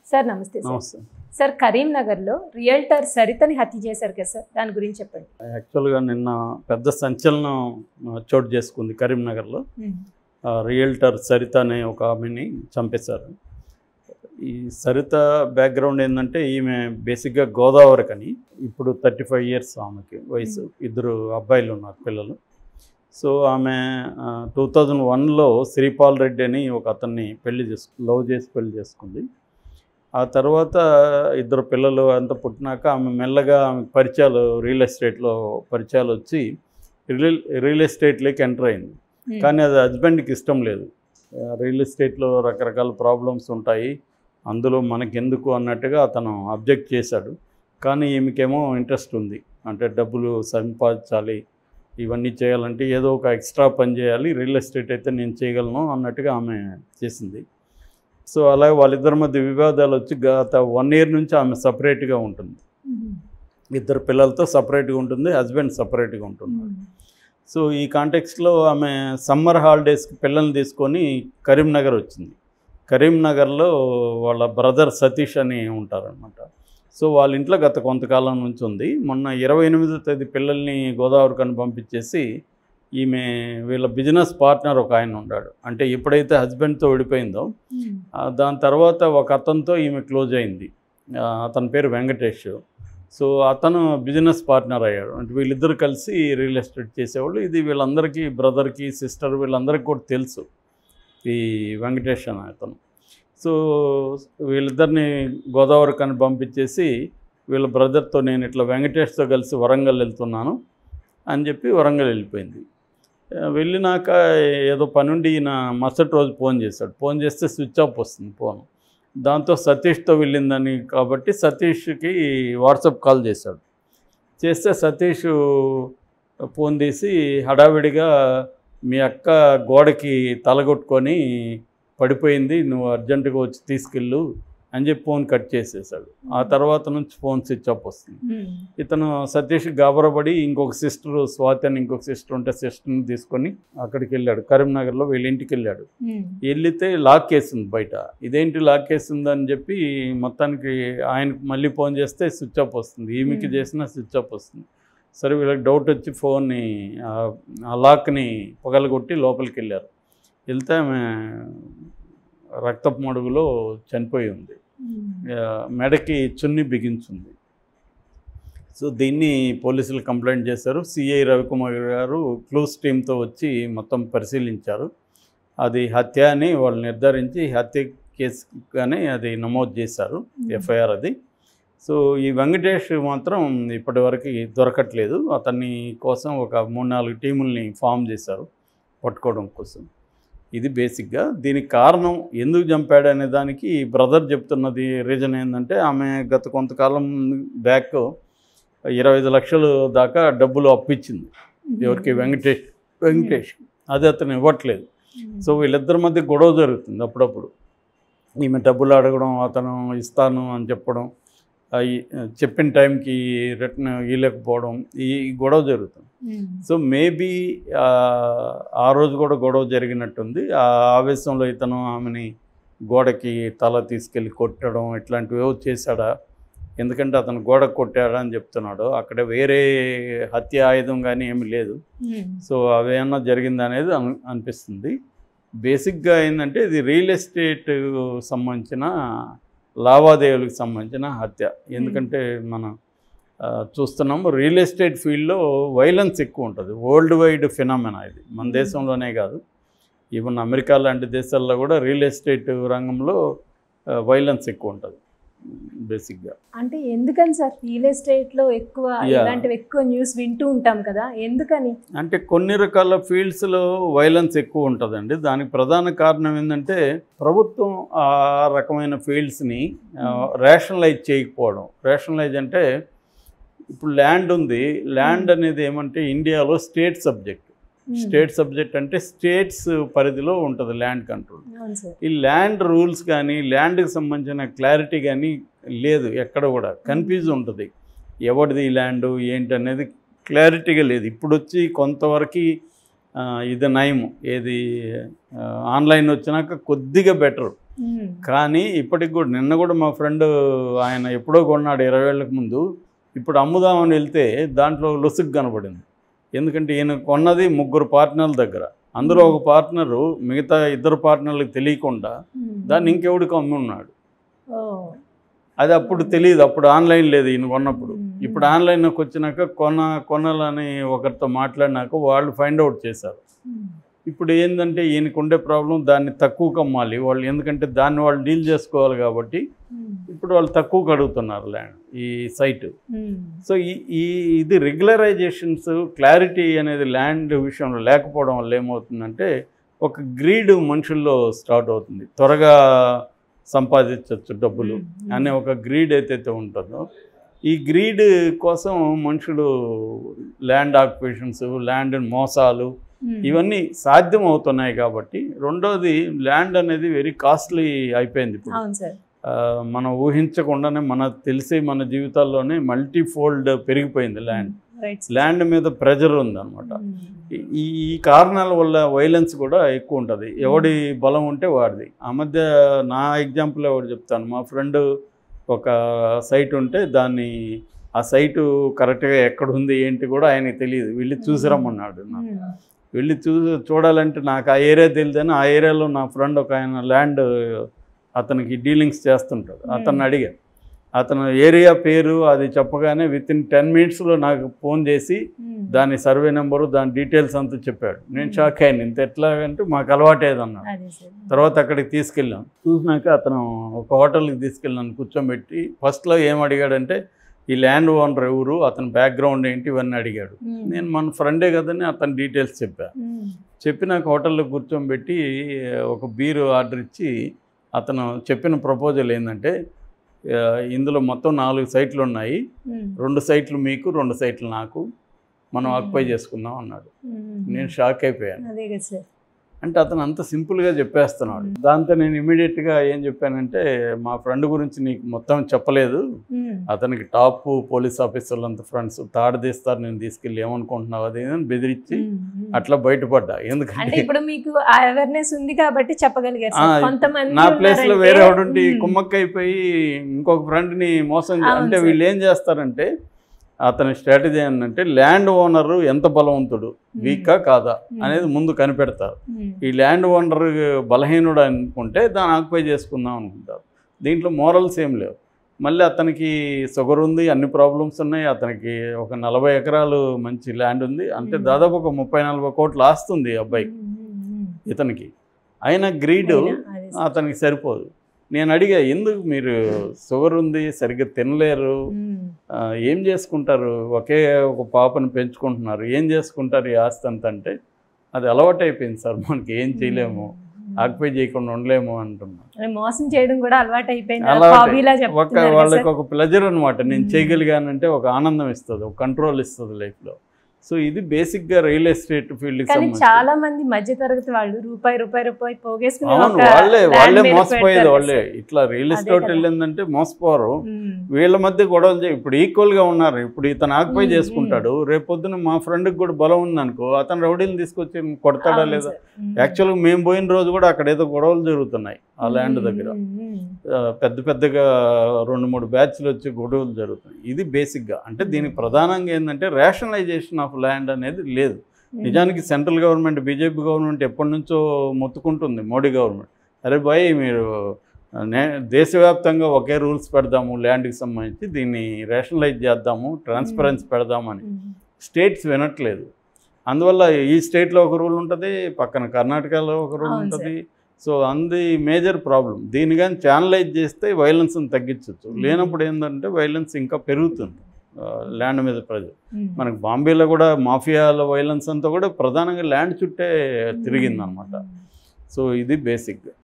Sir నమస్తే sir నమస్తే sir కరీంనగర్లో రియల్టర్ సరితని హత్య చేశారు కదా సార్ దాని గురించి చెప్పండి యాక్చువల్గా నిన్న పెద్ద సంచలనం ఆ, చోటు చేసుకుంది కరీంనగర్లో ఆ, రియల్టర్ సరిత అనే ఒక ఆమెని చంపేశారు ఈ సరిత బ్యాక్గ్రౌండ్ ఏంటంటే ఈమె బేసిక్గా గోదావరి కని ఇప్పుడు థర్టీ ఫైవ్ ఇయర్స్ ఆమెకి వయసు ఇద్దరు అబ్బాయిలు ఉన్నారు పిల్లలు సో ఆమె టూ థౌజండ్ వన్లో శ్రీపాల్ రెడ్డి అని ఒక అతన్ని పెళ్లి చేసుకు లవ్ చేసి పెళ్లి చేసుకుంది ఆ తర్వాత ఇద్దరు పిల్లలు అంతా పుట్టినాక ఆమె మెల్లగా ఆమె పరిచయాలు రియల్ ఎస్టేట్లో పరిచయాలు వచ్చి రియల్ రియల్ ఎస్టేట్లోకి ఎంటర్ అయింది కానీ అది హస్బెండ్కి ఇష్టం లేదు ఆ, రియల్ ఎస్టేట్లో రకరకాల ప్రాబ్లమ్స్ ఉంటాయి అందులో మనకెందుకు అన్నట్టుగా అతను అబ్జెక్ట్ చేశాడు కానీ ఈమెకేమో ఇంట్రెస్ట్ ఉంది అంటే డబ్బులు సంపాదించాలి ఇవన్నీ చేయాలంటే ఏదో ఒక ఎక్స్ట్రా పని చేయాలి రియల్ ఎస్టేట్ అయితే నేను చేయగలను అన్నట్టుగా ఆమె చేసింది సో అలాగే వాళ్ళిద్దరి మధ్య వివాదాలు వచ్చి గత వన్ ఇయర్ నుంచి ఆమె సపరేట్గా ఉంటుంది ఇద్దరు పిల్లలతో సపరేట్గా ఉంటుంది హస్బెండ్ సపరేట్గా ఉంటుంది సో ఈ కాంటెక్స్లో ఆమె సమ్మర్ హాలిడేస్కి పిల్లల్ని తీసుకొని కరీంనగర్ వచ్చింది కరీంనగర్లో వాళ్ళ బ్రదర్ సతీష్ అని ఉంటారనమాట సో వాళ్ళ ఇంట్లో గత కొంతకాలం నుంచి ఉంది మొన్న ఇరవై ఎనిమిదో తేదీ పిల్లల్ని గోదావరికని పంపించేసి ఈమె వీళ్ళ బిజినెస్ పార్ట్నర్ ఒక ఆయన ఉన్నాడు అంటే ఎప్పుడైతే హస్బెండ్తో విడిపోయిందో ఆ, దాని తర్వాత ఒక అతనితో ఈమె క్లోజ్ అయింది ఆ, అతని పేరు వెంకటేష్ సో అతను బిజినెస్ పార్ట్నర్ అయ్యాడు అంటే వీళ్ళిద్దరు కలిసి రియల్ ఎస్టేట్ చేసేవాళ్ళు ఇది వీళ్ళందరికీ బ్రదర్కి సిస్టర్ వీళ్ళందరికీ కూడా తెలుసు ఈ వెంకటేష్ అనే అతను సో వీళ్ళిద్దరిని గోదావరి కని పంపించేసి వీళ్ళ బ్రదర్తో నేను ఇట్లా వెంకటేష్తో కలిసి వరంగల్ వెళ్తున్నాను అని చెప్పి వరంగల్ వెళ్ళిపోయింది ఆ, వెళ్ళినాక ఏదో పనుండి ఈయన మరుసటి రోజు ఫోన్ చేశాడు ఫోన్ చేస్తే స్విచ్ ఆఫ్ వస్తుంది ఫోన్ దాంతో సతీష్తో వెళ్ళిందని కాబట్టి సతీష్కి వాట్సాప్ కాల్ చేశాడు చేస్తే సతీష్ ఫోన్ తీసి హడావిడిగా మీ అక్క గోడకి తలగొట్టుకొని పడిపోయింది నువ్వు అర్జెంటుగా వచ్చి తీసుకెళ్ళు అని చెప్పి ఫోన్ కట్ చేసేసాడు ఆ తర్వాత నుంచి ఫోన్ స్విచ్ ఆఫ్ వస్తుంది ఇతను సతీష్ గాబరపడి ఇంకొక సిస్టర్ స్వాతి అని ఇంకొక సిస్టర్ ఉంటే సిస్టర్ని తీసుకొని అక్కడికి వెళ్ళాడు కరీంనగర్లో వీళ్ళ ఇంటికి వెళ్ళాడు వెళ్తే లాక్ వేసింది బయట ఇదేంటి లాక్ వేసింది అని చెప్పి మొత్తానికి ఆయనకు మళ్ళీ ఫోన్ చేస్తే స్విచ్ ఆఫ్ వస్తుంది ఈమెకి Hmm. చేసినా స్విచ్ ఆఫ్ వస్తుంది సరే వీళ్ళకి డౌట్ వచ్చి ఫోన్ని ఆ- ఆ లాక్ని పగలగొట్టి లోపలికి వెళ్ళారు వెళ్తే ఆమె రక్తపు మడుగులో చనిపోయి ఉంది ఆ, మెడకి చున్ని బిగించుంది సో దీన్ని పోలీసులు కంప్లైంట్ చేశారు సిఐ రవికుమార్ గారు క్లూస్ టీంతో వచ్చి మొత్తం పరిశీలించారు అది హత్య అని వాళ్ళు నిర్ధారించి హత్య కేసుగానే అది నమోదు చేశారు ఎఫ్ఐఆర్ అది సో ఈ వెంకటేష్ మాత్రం ఇప్పటివరకు దొరకట్లేదు అతన్ని కోసం ఒక మూడు నాలుగు టీముల్ని ఫామ్ చేశారు పట్టుకోవడం కోసం ఇది బేసిక్గా దీనికి కారణం ఎందుకు చంపాడు అనే దానికి ఈ బ్రదర్ చెప్తున్నది రీజన్ ఏంటంటే ఆమె గత కొంతకాలం బ్యాక్ ఇరవై ఐదు లక్షలు దాకా డబ్బులు అప్పిచ్చింది ఎవరికి వెంకటేష్ వెంకటేష్ అది అతను ఇవ్వట్లేదు సో వీళ్ళిద్దరి మధ్య గొడవ జరుగుతుంది అప్పుడప్పుడు ఈమె డబ్బులు అడగడం అతను ఇస్తాను అని చెప్పడం ఆ ఈ- చెప్పిన టైంకి రిటర్న్ ఇవ్వలేకపోవడం ఈ గొడవ జరుగుతుంది సో మేబీ ఆ రోజు కూడా గొడవ జరిగినట్టుంది ఆ ఆవేశంలో ఇతను ఆమెని గోడకి తల తీసుకెళ్ళి కొట్టడం ఇట్లాంటివి ఏవో చేశాడా ఎందుకంటే అతను గోడకు కొట్టాడా అని చెప్తున్నాడు అక్కడ వేరే హత్య ఆయుధం కానీ ఏమీ లేదు సో అవేమన్నా జరిగింది అనేది అను- అనిపిస్తుంది బేసిక్గా ఏంటంటే ఇది రియల్ ఎస్టేట్ సంబంధించిన లావాదేవీలకు సంబంధించిన హత్య ఎందుకంటే మనం ఆ, చూస్తున్నాము రియల్ ఎస్టేట్ ఫీల్డ్లో వైలెన్స్ ఎక్కువ ఉంటుంది వరల్డ్ వైడ్ ఫినామినా ఇది మన Hmm. దేశంలోనే కాదు ఈవెన్ అమెరికా లాంటి దేశాల్లో కూడా రియల్ ఎస్టేట్ రంగంలో వైలెన్స్ ఎక్కువ ఉంటుంది బేసిక్గా అంటే ఎందుకని సార్ రియల్ ఎస్టేట్ లో ఎక్కువ Yeah. ఇలాంటివి ఎక్కువ న్యూస్ వింటూ ఉంటాం కదా ఎందుకని అంటే కొన్ని రకాల ఫీల్డ్స్లో వైలెన్స్ ఎక్కువ ఉంటుందండి దానికి ప్రధాన కారణం ఏంటంటే ప్రభుత్వం ఆ రకమైన ఫీల్డ్స్ని రేషనలైజ్ చేయకపోవడం రేషనలైజ్ అంటే ఇప్పుడు ల్యాండ్ ఉంది ల్యాండ్ అనేది ఏమంటే ఇండియాలో స్టేట్ సబ్జెక్ట్ స్టేట్ సబ్జెక్ట్ అంటే స్టేట్స్ పరిధిలో ఉంటుంది ల్యాండ్ కంట్రోల్ అవును సార్ ఈ ల్యాండ్ రూల్స్ కానీ ల్యాండ్కి సంబంధించిన క్లారిటీ కానీ లేదు ఎక్కడ కూడా కన్ఫ్యూజ్ ఉంటుంది ఎవరిది ఈ ల్యాండ్ ఏంటి అనేది క్లారిటీగా లేదు ఇప్పుడు వచ్చి కొంతవరకు ఆ, ఇది నయం ఏది ఆన్లైన్ వచ్చినాక కొద్దిగా బెటర్ ఉమ్. కానీ ఇప్పటికి కూడా నిన్న కూడా మా ఫ్రెండ్ ఆయన ఎప్పుడో కొన్నాడు ఇరవై ఏళ్ళకి ముందు ఇప్పుడు అమ్ముదామని వెళ్తే దాంట్లో లొసుగు కనబడింది ఎందుకంటే ఈయన కొన్నది ముగ్గురు పార్ట్నర్ల దగ్గర అందులో ఒక పార్ట్నరు మిగతా ఇద్దరు పార్ట్నర్లకు తెలియకుండా ఉమ్. దాన్ని ఇంకెవడికి అమ్మి ఉన్నాడు ఓ. అది అప్పుడు తెలియదు అప్పుడు ఆన్లైన్ లేదు ఈయన కొన్నప్పుడు ఉమ్. ఇప్పుడు ఆన్లైన్లోకి వచ్చినాక కొన కొనాలని ఒకరితో మాట్లాడినాక వాళ్ళు ఫైండ్ అవుట్ చేశారు ఉమ్. ఇప్పుడు ఏంటంటే ఈయనకు ఉండే ప్రాబ్లం దాన్ని తక్కువకి అమ్మాలి వాళ్ళు ఎందుకంటే దాన్ని వాళ్ళు డీల్ చేసుకోవాలి కాబట్టి ఉమ్. ఇప్పుడు వాళ్ళు తక్కువకి అడుగుతున్నారు ల్యాండ్ ఈ సైట్ ఉమ్. సో ఈ ఈ ఇది రెగ్యులరైజేషన్స్ క్లారిటీ అనేది ల్యాండ్ విషయంలో లేకపోవడం వల్ల ఏమవుతుందంటే ఒక గ్రీడ్ మనుషుల్లో స్టార్ట్ అవుతుంది త్వరగా సంపాదించవచ్చు డబ్బులు ఉమ్. అనే ఒక గ్రీడ్ ఏదైతే ఉంటుందో ఈ గ్రీడ్ కోసం మనుషులు ల్యాండ్ ఆక్యుపేషన్స్ ల్యాండ్ మోసాలు ఉమ్. ఇవన్నీ సాధ్యం అవుతున్నాయి కాబట్టి రెండోది ల్యాండ్ అనేది వెరీ కాస్ట్లీ అయిపోయింది ఇప్పుడు అవును సార్ ఆ, మనం ఊహించకుండానే మన తెలిసి మన జీవితాల్లోనే మల్టీ ఫోల్డ్ పెరిగిపోయింది ల్యాండ్ రైట్ ల్యాండ్ మీద ప్రెజర్ ఉందన్నమాట ఉమ్. ఈ ఈ కారణాల వల్ల వైలెన్స్ కూడా ఎక్కువ ఉంటుంది ఎవడి బలం ఉంటే వాడిది ఆ మధ్య నా ఎగ్జాంపుల్ ఎవరు చెప్తాను మా ఫ్రెండ్ ఒక సైట్ ఉంటే దాన్ని ఆ సైటు కరెక్ట్గా ఎక్కడ ఉంది ఏంటి కూడా ఆయనకి తెలియదు వెళ్ళి చూసి రమ్మన్నాడు నాకు. ఉమ్. వెళ్ళి చూ చూడాలంటే నాకు ఆ ఏరియా తెలియదని ఆ ఏరియాలో నా ఫ్రెండ్ ఒక ఆయన ల్యాండ్ అతనికి డీలింగ్స్ చేస్తుంటాడు అతన్ని అడిగాను అతను ఏరియా పేరు అది చెప్పగానే విత్ ఇన్ టెన్ మినిట్స్లో నాకు ఫోన్ చేసి ఉమ్. దాని సర్వే నెంబరు దాని డీటెయిల్స్ అంతా చెప్పాడు నేను షాక్ అయ్యాను ఇంత ఎట్లా అంటే మాకు అలవాటేదన్నాడు అదే సార్ తర్వాత అక్కడికి తీసుకెళ్ళాం చూసినాక అతను ఒక హోటల్కి తీసుకెళ్ళాను కూర్చోబెట్టి ఫస్ట్లో ఏం అడిగాడంటే ఈ ల్యాండ్ ఓనర్ ఎవరు అతని బ్యాక్గ్రౌండ్ ఏంటి ఇవన్నీ అడిగాడు ఉమ్. నేను మన ఫ్రెండే కదని అతని డీటెయిల్స్ చెప్పాను ఉమ్. చెప్పి నాకు హోటల్లో కూర్చోబెట్టి ఒక బీరు ఆర్డర్ ఇచ్చి అతను చెప్పిన ప్రపోజల్ ఏంటంటే ఆ, ఇందులో మొత్తం నాలుగు సైట్లు ఉన్నాయి ఉమ్. రెండు సైట్లు మీకు రెండు సైట్లు నాకు మనం Hmm. ఆక్యుపై చేసుకుందాం అన్నాడు ఉమ్. నేను షాక్ అయిపోయాను అదే కదా సార్ అంటే అతను అంత సింపుల్గా చెప్పేస్తున్నాడు దాంతో నేను ఇమీడియట్గా ఏం చెప్పానంటే మా ఫ్రెండ్ గురించి నీకు మొత్తం చెప్పలేదు ఉమ్. అతనికి టాప్ పోలీస్ ఆఫీసర్లు అంత ఫ్రెండ్స్ తాడు తీస్తారు నేను తీసుకెళ్ళి ఏమనుకుంటున్నావు అది ఇది అని బెదిరించి ఉమ్. ఉమ్. అట్లా బయటపడ్డా అంటే ఎందుకంటే ఇప్పుడు మీకు ఆ అవేర్నెస్ ఉంది కాబట్టి చెప్పగలిగారు ఆ, సార్ కొంతమంది నా ప్లేస్ లో ఉన్నారంటే, వేరే వాడు ఉండి ఉమ్, కుమ్మక్క అయిపోయి ఇంకొక ఫ్రెండ్ ని మోసం చే- అవును అంటే సార్. వీళ్ళు ఏం చేస్తారంటే అతని స్ట్రాటజీ ఏంటంటే ల్యాండ్ ఓనర్ ఎంత బలవంతుడు ఉమ్, వీకా కాదా ఉమ్, అనేది ముందు కనిపెడతారు ఉమ్, ఈ ల్యాండ్ ఓనర్ బలహీనుడు అనుకుంటే దాన్ని ఆక్యుపై చేసుకుందాం అనుకుంటారు దీంట్లో మోరల్స్ ఏం లేవు మళ్ళీ అతనికి షుగర్ ఉంది అన్ని ప్రాబ్లమ్స్ ఉన్నాయి అతనికి ఒక నలభై ఎకరాలు మంచి ల్యాండ్ ఉంది అంటే ఉమ్. దాదాపు ఒక ముప్పై నలభై కోట్లు ఆస్తుంది ఈ అబ్బాయి ఉమ్, ఉమ్, ఉమ్. ఇతనికి అయినా గ్రీడు అయినా అదే సార్. అతనికి సరిపోదు నేను అడిగా ఎందుకు మీరు షుగర్ ఉంది సరిగ్గా తినలేరు ఉమ్, ఆ, ఏం చేసుకుంటారు ఒకే ఒక పాపను పెంచుకుంటున్నారు ఏం చేసుకుంటారు ఈ ఆస్తి అంత అంటే అది అలవాటు అయిపోయింది సార్ మనకి ఏం చేయలేము ఉమ్. ఆక్యుపై చేయకుండా ఉండలేము అంటున్నాను అదే మోసం చేయడం కూడా అలవాటు అయిపోయింది అలవాటే. హాబీలా ఒక చెప్తున్నారు కదా వాళ్ళకి సార్. ఒక ప్లెజర్ అనమాట నేను మ్మ్. చేయగలిగానంటే ఒక ఆనందం ఇస్తుంది ఒక కంట్రోల్ ఇస్తుంది లైఫ్లో సో ఇది బేసిక్గా రియల్ ఎస్టేట్ ఫీల్డ్కి కానీ సంబంధించి చాలా మంది మధ్య తరగతి వాళ్ళు రూపాయి రూపాయి రూపాయి పోగేసుకుని అవును ఒక వాళ్ళే land వాళ్ళే మీద మోసపోయేది పెడతారు వాళ్ళే సార్. ఇట్లా రియల్ అదే ఎస్టేట్ కదా. వెళ్ళిందంటే మోసపోరు ఉమ్, వీళ్ళ మధ్య గొడవలు చేయ ఇప్పుడు ఈక్వల్గా ఉన్నారు ఇప్పుడు ఇతను ఆక్యుపై మ్మ్, చేసుకుంటాడు రేపు పొద్దున మా ఫ్రెండ్కి కూడా బలం ఉందనుకో అతను రౌడీని తీసుకొచ్చి కొడతాడా అవును లేదా సార్. ఉమ్. యాక్చువల్గా మేము పోయిన రోజు కూడా అక్కడ ఏదో గొడవలు జరుగుతున్నాయి ఆ ల్యాండ్ ఉమ్, దగ్గర ఉమ్, ఉమ్. ఆ, పెద్ద పెద్దగా రెండు మూడు బ్యాచ్లు వచ్చి గొడవలు జరుగుతున్నాయి ఇది బేసిక్గా అంటే దీనికి ప్రధానంగా ఏంటంటే రేషనలైజేషన్ ఆఫ్ ల్యాండ్ అనేది లేదు నిజానికి సెంట్రల్ గవర్నమెంట్ బీజేపీ గవర్నమెంట్ ఎప్పటి నుంచో మొత్తుకుంటుంది మోడీ గవర్నమెంట్ అరే బాయ్ మీరు నే దేశవ్యాప్తంగా ఒకే రూల్స్ పెడదాము ల్యాండ్కి సంబంధించి దీన్ని రేషనలైజ్ చేద్దాము ట్రాన్స్పరెన్సీ పెడదామని ఉమ్, స్టేట్స్ వినట్లేదు అందువల్ల ఈ స్టేట్లో ఒక రూల్ ఉంటుంది పక్కన కర్ణాటకలో ఒక రూల్ అవును ఉంటుంది సో అంది మేజర్ ప్రాబ్లం దీన్ని కానీ ఛానలైజ్ చేస్తే వైలెన్స్ని తగ్గించవచ్చు Hmm. లేనప్పుడు ఏంటంటే వైలెన్స్ ఇంకా పెరుగుతుంది ల్యాండ్ మీద ప్రజలు ఉమ్. మనకు బాంబేలో కూడా మాఫియాల వైలెన్స్ అంతా కూడా ప్రధానంగా ల్యాండ్ చుట్టే తిరిగిందనమాట సో ఇది బేసిక్